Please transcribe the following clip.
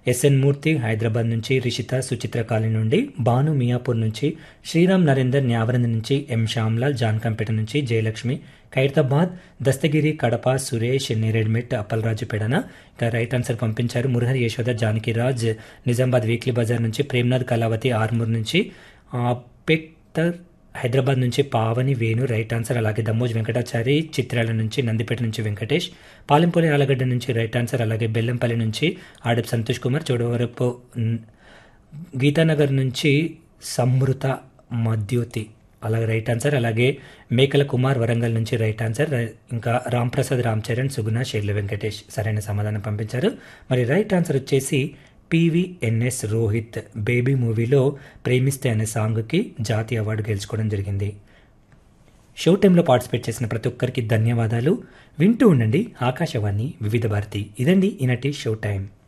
SN మూర్తి హైదరాబాద్ నుంచి Rishitha Suchitra colony నుండి భాను మియాపూర్ నుంచి శ్రీరామ్ నరేందర్ న్యావరంద నుంచి ఎం శ్యామ్లాల్ జాన్కంపేట నుంచి జయలక్ష్మి ఖైరతాబాద్ దస్తగిరి కడప సురేష్ నేరెడ్మెట్ అప్పలరాజు పెడన ఇంకా రైట్ ఆన్సర్ పంపించారు మురహరి యశోద జానకిరాజ్ నిజామాబాద్ వీక్లీ బజార్ నుంచి ప్రేమ్నాథ్ కళావతి ఆర్మూర్ నుంచి ఆ, పెక్తర్ హైదరాబాద్ నుంచి పావని వేణు రైట్ ఆన్సర్ అలాగే దమ్మోజ్ వెంకటాచారి చిత్రాల నుంచి నందిపేట నుంచి వెంకటేష్ పాలెంపల్లి ఆలగడ్డ నుంచి రైట్ ఆన్సర్ అలాగే బెల్లంపల్లి నుంచి ఆడప్ సంతోష్ కుమార్ చోడవరపు న్- గీతానగర్ నుంచి సమృత మద్యోతి అలాగే రైట్ ఆన్సర్ అలాగే మేకల కుమార్ వరంగల్ నుంచి రైట్ ఆన్సర్ రై- ఇంకా రాంప్రసాద్ రామ్ చరణ్ సుగుణ షెర్ల వెంకటేష్ సరైన సమాధానం పంపించారు మరి రైట్ ఆన్సర్ వచ్చేసి పివిఎన్ఎస్ రోహిత్ బేబీ మూవీలో ప్రేమిస్తే అనే సాంగ్కి జాతీయ అవార్డు గెలుచుకోవడం జరిగింది షో టైంలో పార్టిసిపేట్ చేసిన ప్రతి ఒక్కరికి ధన్యవాదాలు వింటూ ఉండండి ఆకాశవాణి వివిధ భారతి ఇదండి ఈనాటి షో టైం